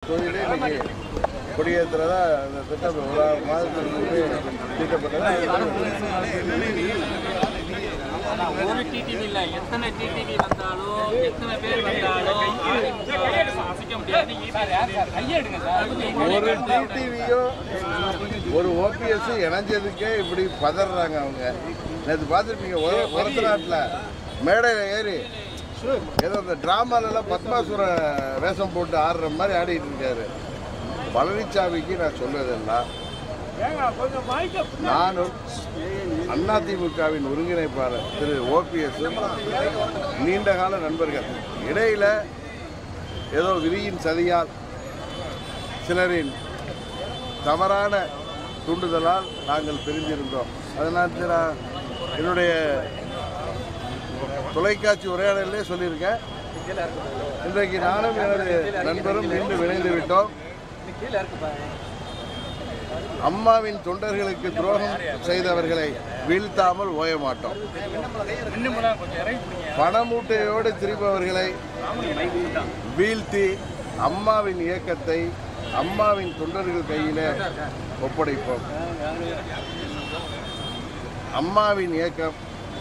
தொகுதியிலே இன்னைக்கு கொடியேற்றுறதா இந்த திட்டம் ஒரு மாதத்துக்கு முன்பே தீட்டப்பட்டதா ஒரு டிடிவி இல்ல எத்தனை டிடிவி வந்தாலும் எத்தனை பேர் வந்தாலும் அதிமுக அசைக்க முடியாது கையெடுங்க சார் ஒரு டிடிவியோ ஒரு ஓபிஎஸ் இணைஞ்சதுக்கே இப்படி பதறாங்க அவங்க நேற்று பார்த்துருப்பீங்க ஒருத்த நாட்டில் மேடையில் ஏறி ஏதோ இந்த டிராமாலெல்லாம் பத்மாசுர வேஷம் போட்டு ஆடுற மாதிரி ஆடிட்டு இருக்காரு பழனிசாமிக்கு நான் சொல்வதெல்லாம் நானும் அதிமுகவின் ஒருங்கிணைப்பாளர் திரு ஓபிஎஸ் நீண்டகால நண்பர்கள் இடையில ஏதோ விதியின் சதியால் சிலரின் தவறான தூண்டுதலால் நாங்கள் பிரிந்திருந்தோம் அதனால் நான் என்னுடைய தொலைக்காட்சி உரையாடலே சொல்லியிருக்கேன் இன்றைக்கு நானும் எனது நண்பரும் மீண்டும் இணைந்து விட்டோம் அம்மாவின் தொண்டர்களுக்கு துரோகம் செய்தவர்களை வீழ்த்தாமல் ஓய மாட்டோம் பணமூட்டையோடு திரிபவர்களை வீழ்த்தி அம்மாவின் இயக்கத்தை அம்மாவின் தொண்டர்கள் கையிலே ஒப்படைப்போம் அம்மாவின் இயக்கம்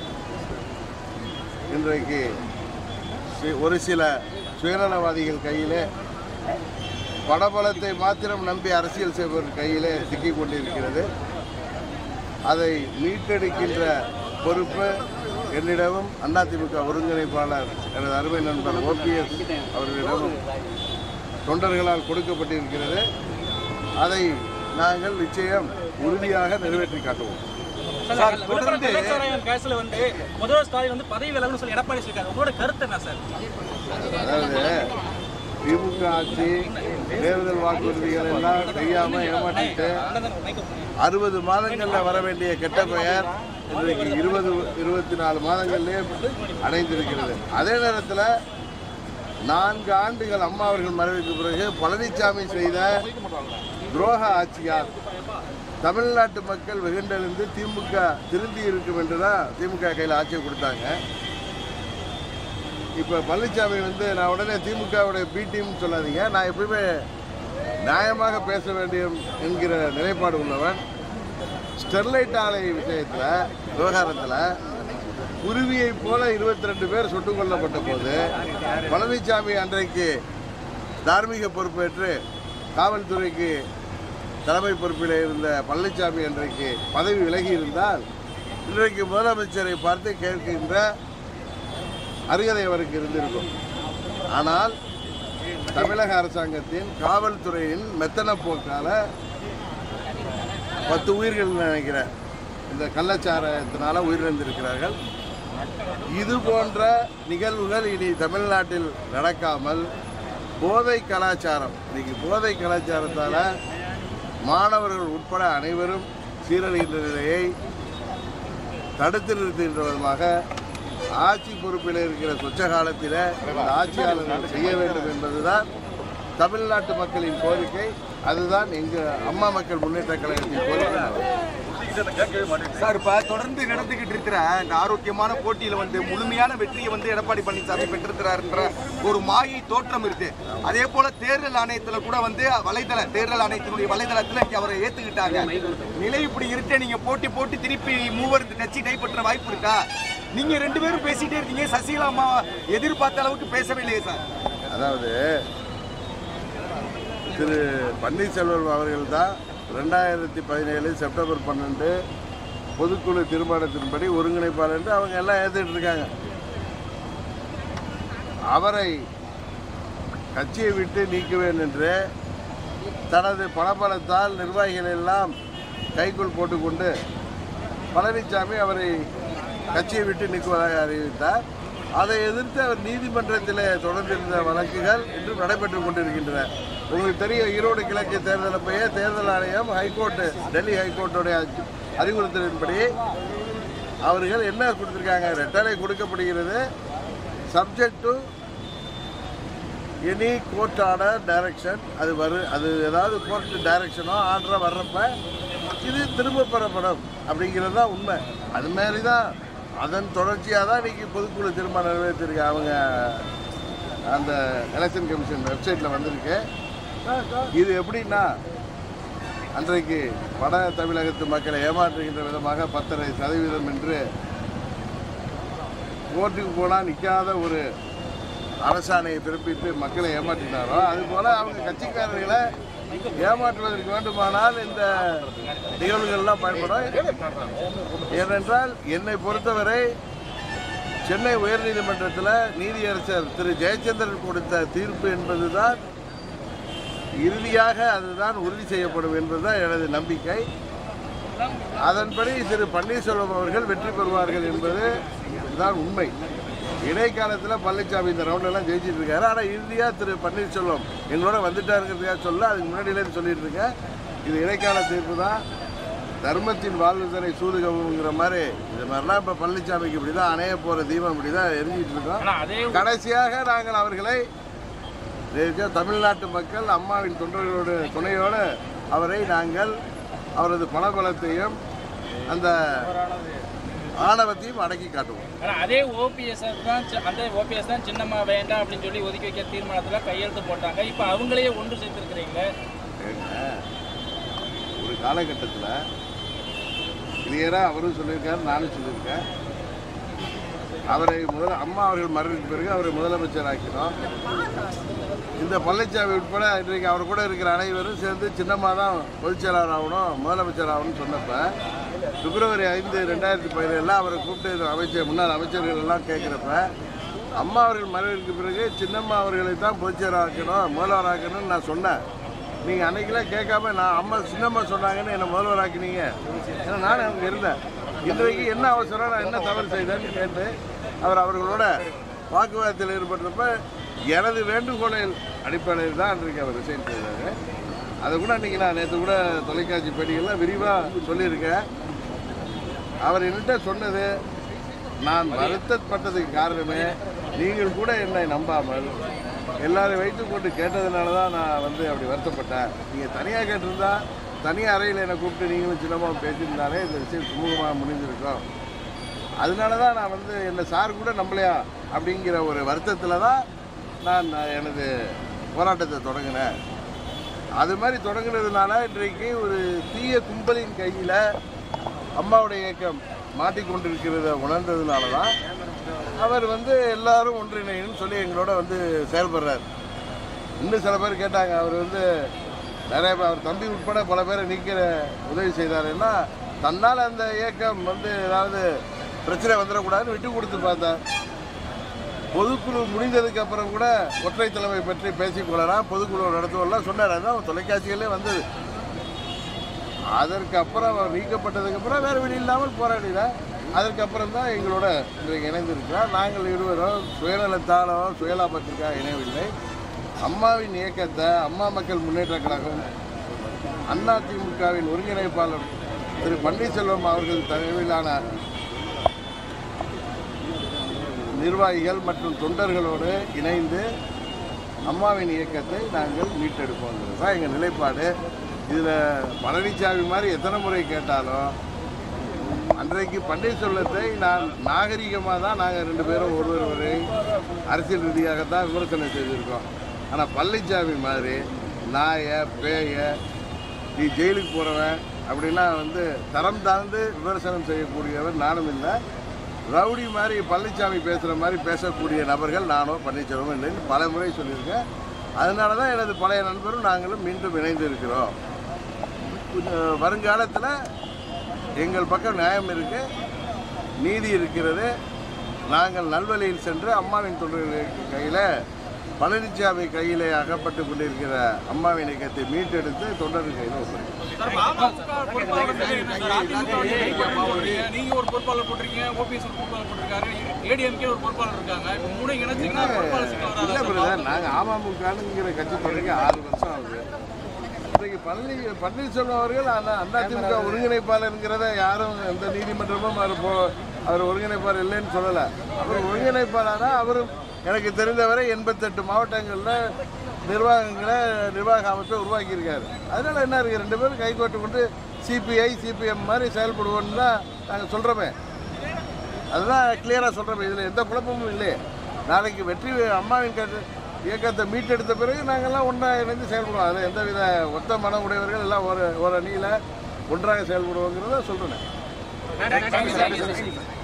இன்றைக்கு சி- ஒரு சில சுயநலவாதிகள் கையிலே பணபலத்தை மாத்திரம் நம்பி அரசியல் செய்பவர் கையிலே சிக்கிக் கொண்டிருக்கிறது அதை மீட்டெடுக்கின்ற பொறுப்பு என்னிடமும் அதிமுக ஒருங்கிணைப்பாளர் எனது அருமை நண்பர் ஓபிஎஸ் அவர்களிடமும் தொண்டர்களால் கொடுக்கப்பட்டிருக்கிறது அதை நாங்கள் நிச்சயம் உறுதியாக நிறைவேற்றி காட்டுவோம் சார் தொடர்ந்து கலாச்சாரம் கேஸ்ல வந்து முதல்வர் ஸ்டாலின் வந்து பதவி விலகுன்னு சொல்லி எடப்பாடி சொல்லியிருக்காங்க உங்களோட கருத்து என்ன சார் அதாவது திமுக ஆட்சி தேர்தல் வாக்குறுதிகள் எல்லாம் செய்யாம ஏமாற்றிட்டு அறுபது மாதங்களில் வர வேண்டிய கெட்ட பெயர் இன்றைக்கு இருபது இருபத்தி நாலு மாதங்கள்லேயே அடைந்திருக்கிறது அதே நேரத்தில் நான்கு ஆண்டுகள் அம்மா அவர்கள் மறைவுக்கு பிறகு பழனிசாமி செய்த துரோக ஆட்சியால் தமிழ்நாட்டு மக்கள் வெகுண்டெழுந்து திமுக திருந்தி இருக்கும் என்று தான் திமுக கையில் ஆட்சியை கொடுத்தாங்க இப்போ பழனிசாமி வந்து நான் உடனே திமுகவுடைய பி டீம்னு சொல்லாதீங்க நான் எப்பயுமே நியாயமாக பேச வேண்டும் என்கிற நிலைப்பாடு உள்ளவன் ஸ்டெர்லைட் ஆலை விஷயத்தில் விவகாரத்தில் குருவியைப் போல இருபத்தி ரெண்டு பேர் சுட்டுக் கொல்லப்பட்ட போது பழனிசாமி அன்றைக்கு தார்மீக பொறுப்பேற்று காவல்துறைக்கு தலைமை பொறுப்பில் இருந்த பழனிசாமி அன்றைக்கு பதவி விலகி இருந்தால் இன்றைக்கு முதலமைச்சரை பார்த்து கேட்கின்ற அருகதை அவருக்கு இருந்திருக்கும் ஆனால் தமிழக அரசாங்கத்தின் காவல்துறையின் மெத்தன போக்கால பத்து உயிர்கள் நினைக்கிறேன் இந்த கள்ளச்சாரத்தினால உயிரிழந்திருக்கிறார்கள் இது போன்ற நிகழ்வுகள் இனி தமிழ்நாட்டில் நடக்காமல் போதை கலாச்சாரம் இன்னைக்கு போதை கலாச்சாரத்தால் மாணவர்கள் உட்பட அனைவரும் சீரழிகின்ற நிலையை தடுத்து நிறுத்துகின்ற விதமாக ஆட்சி பொறுப்பில் இருக்கிற சொச்ச காலத்தில் இந்த ஆட்சியாளர்கள் செய்ய வேண்டும் என்பதுதான் தமிழ்நாட்டு மக்களின் கோரிக்கை அதுதான் எங்கள் அம்மா மக்கள் முன்னேற்ற கழகத்தின் கோரிக்கை சார் இப்ப தொடர்ந்து நடந்துகிட்டு இருக்கிற இந்த ஆரோக்கியமான போட்டியில வந்து முழுமையான வெற்றியை வந்து எடப்பாடி பழனிசாமி பெற்றிருக்கிறாருன்ற ஒரு மாயை தோற்றம் இருக்கு அதே போல தேர்தல் ஆணையத்துல கூட வந்து வலைதள தேர்தல் ஆணையத்தினுடைய வலைதளத்துல இங்க அவரை ஏத்துக்கிட்டாங்க நிலை இப்படி இருக்க நீங்க போட்டி போட்டு திருப்பி மூவர் இந்த கட்சி கைப்பற்ற வாய்ப்பு இருக்கா நீங்க ரெண்டு பேரும் பேசிட்டே இருக்கீங்க சசிகலா அம்மா எதிர்பார்த்த அளவுக்கு பேசவே இல்லையே சார் அதாவது திரு பன்னீர்செல்வம் அவர்கள் தான் ரெண்டாயிரத்தி பதினேழு செப்டம்பர் பன்னெண்டு பொதுக்குழு தீர்மானத்தின்படி ஒருங்கிணைப்பாளர் என்று அவங்க எல்லாம் ஏற்றுட்டு இருக்காங்க அவரை கட்சியை விட்டு நீக்குவேன் என்று தனது பணபலத்தால் நிர்வாகிகள் எல்லாம் கைக்குள் போட்டுக்கொண்டு பழனிசாமி அவரை கட்சியை விட்டு நீக்குவதாக அறிவித்தார் அதை எதிர்த்து அவர் நீதிமன்றத்தில் தொடர்ந்திருந்த வழக்குகள் இன்றும் நடைபெற்றுக் கொண்டிருக்கின்றன உங்களுக்கு தெரியும் ஈரோடு கிழக்கு தேர்தல் அப்பயே தேர்தல் ஆணையம் ஹைகோர்ட்டு டெல்லி ஹைகோர்ட்டுடைய அறி- அறிவுறுத்தலின்படி அவர்கள் என்ன கொடுத்துருக்காங்க ரெட்டலை கொடுக்கப்படுகிறது subject to any court order direction அது வரு அது ஏதாவது கோர்ட் டைரக்ஷனோ ஆர்டரோ வர்றப்ப இது திரும்ப பெறப்படும் அப்படிங்கிறது தான் உண்மை அது மாதிரி தான் அதன் தொடர்ச்சியாக தான் இன்னைக்கு பொதுக்குழு தீர்மானம் நிறைவேற்றிருக்கு அவங்க அந்த எலெக்ஷன் கமிஷன் வெப்சைட்டில் வந்திருக்கு இது எப்படின்னா அன்றைக்கு வட தமிழகத்து மக்களை ஏமாற்றுகின்ற விதமாக பத்தரை சதவீதம் என்று கோர்ட்டுக்கு போனால் நிற்காத ஒரு அரசாணையை பிறப்பித்து மக்களை ஏமாற்றினாரோ அதுபோல அவங்க கட்சிக்காரர்களை ஏமாற்றுவதற்கு வேண்டுமானால் இந்த நிகழ்வுகள்லாம் பயன்படும் ஏனென்றால் என்னை பொறுத்தவரை சென்னை உயர்நீதிமன்றத்தில் நீதியரசர் திரு ஜெயச்சந்திரன் கொடுத்த தீர்ப்பு என்பதுதான் இறுதியாக அதுதான் உறுதி செய்யப்படும் என்பதுதான் எனது நம்பிக்கை அதன்படி திரு பன்னீர்செல்வம் அவர்கள் வெற்றி பெறுவார்கள் என்பது இதுதான் உண்மை இடைக்காலத்தில் பழனிசாமி இந்த ரவுண்டெல்லாம் ஜெயிச்சிட்டு இருக்காரு ஆனால் இறுதியாக திரு பன்னீர்செல்வம் எங்களோட வந்துட்டாருங்கிறதுக்காக சொல்ல அதுக்கு முன்னாடியிலேருந்து சொல்லிட்டு இருக்கேன் இது இடைக்கால தீர்ப்பு தான் தர்மத்தின் வாழ்வுதனை சூதுகவுங்கிற மாதிரி இது மாதிரிலாம் இப்போ பழனிசாமிக்கு இப்படி தான் அணைய போகிற தீபம் இப்படி தான் எரிஞ்சிட்டு இருக்கோம் ஆனா அதே கடைசியாக நாங்கள் அவர்களை நேற்று தமிழ்நாட்டு மக்கள் அம்மாவின் தொண்டர்களோடு துணையோடு அவரை நாங்கள் அவரது பணபலத்தையும் அந்த ஆணவத்தையும் அடக்கி காட்டுவோம் ஆனா அதே ஓபிஎஸ் தான் சி- அந்த ஓபிஎஸ் தான் சின்னம்மா வேண்டாம் அப்படின்னு சொல்லி ஒதுக்கி வைக்க தீர்மானத்துல கையெழுத்து போட்டாங்க இப்போ அவங்களையே ஒன்று சேர்த்திருக்கிறீங்க ஏங்க, ஒரு காலகட்டத்தில் கிளியராக அவரும் சொல்லியிருக்காரு நானும் சொல்லியிருக்கேன் அவரை முதல் அம்மா அவர்கள் மறைவுக்கு பிறகு அவரை முதலமைச்சர் ஆக்கினோம் இந்த பழனிசாமி உட்பட இன்றைக்கு அவர் கூட இருக்கிற அனைவரும் சேர்ந்து சின்னம்மா தான் பொதுச் செயலாளர் ஆகணும் முதலமைச்சர் ஆகணும்னு சொன்னப்ப பிப்ரவரி ஐந்து ரெண்டாயிரத்தி பதினேழில் அவரை கூப்பிட்டு அமைச்சர் முன்னாள் அமைச்சர்கள் எல்லாம் கேட்குறப்ப அம்மா அவர்கள் மறைவிற்கு பிறகு சின்னம்மா அவர்களை தான் பொதுச்செயலாளர் ஆக்கணும் முதல்வர் ஆக்கணும்னு நான் சொன்னேன் நீங்கள் அன்னைக்கெல்லாம் கேட்காம நான் அம்மா சின்னம்மா சொன்னாங்கன்னு என்னை முதல்வர் ஆக்கினீங்க ஏன்னா நானும் அங்கே இருந்தேன் இன்றைக்கு என்ன அவசரம் நான் என்ன தவறு செய்தேன்னு கேட்டு அவர் அவர்களோட வாக்குவாதத்தில் ஈடுபட்டப்ப எனது வேண்டுகோளின் அடிப்படையில் தான் அன்றைக்கு அவர் ரிசைன் செய்தார் அதை கூட அன்றைக்கி நான் நேற்று கூட தொலைக்காட்சி பேட்டிகள்லாம் விரிவாக சொல்லியிருக்கேன் அவர் என்கிட்ட சொன்னது நான் வருத்தப்பட்டதுக்கு காரணமே நீங்கள் கூட என்னை நம்பாமல் எல்லாரையும் வைத்துக்கொண்டு கேட்டதுனால தான் நான் வந்து அப்படி வருத்தப்பட்டேன் நீங்கள் தனியாக கேட்டிருந்தா தனி அறையில் என்னை கூப்பிட்டு நீங்களும் சின்னமாக பேசியிருந்தாலே இந்த விஷயம் சுமூகமாக முடிஞ்சிருக்கும் அதனால தான் நான் வந்து என்னை சார் கூட நம்பலையா அப்படிங்கிற ஒரு வருத்தத்தில் தான் நான் எனது போராட்டத்தை தொடங்கினேன் அது மாதிரி தொடங்கினதுனால இன்றைக்கு ஒரு தீய கும்பலின் கையில் அம்மாவுடைய இயக்கம் மாட்டிக்கொண்டிருக்கிறத உணர்ந்ததுனால தான் அவர் வந்து எல்லாரும் ஒன்றிணைன்னு சொல்லி எங்களோட வந்து செயல்படுறார் இன்னும் சில பேர் கேட்டாங்க அவர் வந்து நிறைய பேர் அவர் தம்பி உட்பட பல பேரை நீக்கிற உதவி செய்தாருன்னா தன்னால் அந்த இயக்கம் வந்து ஏதாவது பிரச்சனை வந்துடக்கூடாதுன்னு விட்டு கொடுத்து பார்த்தார் பொதுக்குழு முடிந்ததுக்கு அப்புறம் கூட ஒற்றை தலைமை பற்றி பேசிக்கொள்ளலாம் பொதுக்குழு நடத்துவோம்லாம் சொன்னார் அதான் தொலைக்காட்சிகளே வந்தது அதற்கு அப்புறம் அவர் நீக்கப்பட்டதுக்கு அப்புறம் வேறு வழி இல்லாமல் போராடினார் அதற்கப்புறம் தான் எங்களோட இன்றைக்கு இணைந்திருக்கிறார் நாங்கள் இருவரும் சுயநலத்தாலோ சுயலாபத்திற்காக இணையவில்லை அம்மாவின் இயக்கத்தை அம்மா மக்கள் முன்னேற்ற கழகம் அண்ணா திமுகவின் ஒருங்கிணைப்பாளர் திரு பன்னீர்செல்வம் அவர்கள் தலைமையிலான நிர்வாகிகள் மற்றும் தொண்டர்களோடு இணைந்து அம்மாவின் இயக்கத்தை நாங்கள் மீட்டெடுப்போங்கிறது தான் எங்கள் நிலைப்பாடு இதில் பழனிசாமி மாதிரி எத்தனை முறை கேட்டாலும் அன்றைக்கு பன்னீர்செல்வத்தை நான் நாகரிகமாக தான் நாங்கள் ரெண்டு பேரும் ஒருவர் வரை அரசியல் ரீதியாக தான் விமர்சனம் செய்திருக்கோம் ஆனால் பழனிசாமி மாதிரி நாய பேய நீ ஜெயிலுக்கு போகிறவன் அப்படிலாம் வந்து தரம் தாழ்ந்து விமர்சனம் செய்யக்கூடியவர் நானும் இல்லை ரவுடி மாதிரி பழனிசாமி பேசுகிற மாதிரி பேசக்கூடிய நபர்கள் நானோ பன்னீர்செல்வம் இல்லைன்னு பல முறை சொல்லியிருக்கேன் அதனால தான் எனது பழைய நண்பரும் நாங்களும் மீண்டும் இணைந்து இருக்கிறோம் வருங்காலத்தில் எங்கள் பக்கம் நியாயம் இருக்கு நீதி இருக்கிறது நாங்கள் நல்வழியில் சென்று அம்மாவின் தொண்டர்களுக்கு கையில் பழனிசாமி கையிலே அகப்பட்டு கொண்டிருக்கிற அம்மாவின் இயக்கத்தை மீட்டெடுத்து தொண்டர்கள் கையில் ஒப்படைக்கும் நீங்க ஒரு பொறுப்பாளர் போட்டிருக்கீங்க ஓபிஎஸ் ஒரு பொறுப்பாளர் போட்டிருக்காரு ஏடிஎம்கே ஒரு பொறுப்பாளர் இருக்காங்க இப்போ மூணு இணைச்சிங்கன்னா பொறுப்பாளர் சிக்கல் இல்லை வராதா? பிரதர் நாங்கள் அமமுகங்கிற கட்சி தொடங்கி ஆறு வருஷம் ஆகுது இன்றைக்கு பழனி பன்னீர்செல்வம் அவர்கள் ஆனால் அதிமுக ஒருங்கிணைப்பாளருங்கிறத யாரும் எந்த நீதிமன்றமும் அவர் போ அவர் ஒருங்கிணைப்பாளர் இல்லைன்னு சொல்லலை அவர் ஒருங்கிணைப்பாளராக அவரும் எனக்கு தெரிந்தவரை எண்பத்தெட்டு மாவட்டங்களில் நிர்வாகங்களை நிர்வாக அமைப்பை உருவாக்கியிருக்காரு அதனால என்ன இருக்குது ரெண்டு பேரும் கைகோட்டு கொண்டு சிபிஐ சிபிஎம் மாதிரி செயல்படுவோன்னு தான் நாங்கள் சொல்கிறோமே அதுதான் கிளியராக சொல்கிறோம் இதில் எந்த குழப்பமும் இல்லையே நாளைக்கு வெற்றி அம்மாவின் கட்சி இயக்கத்தை மீட்டெடுத்த பிறகு நாங்கள்லாம் ஒன்றா இணைந்து செயல்படுவோம் அது எந்தவித ஒத்த மன உடையவர்கள் எல்லாம் ஒரு ஒரு அணியில் ஒன்றாக செயல்படுவோங்கிறத சொல்கிறேன் நன்றி, நன்றி, நன்றி.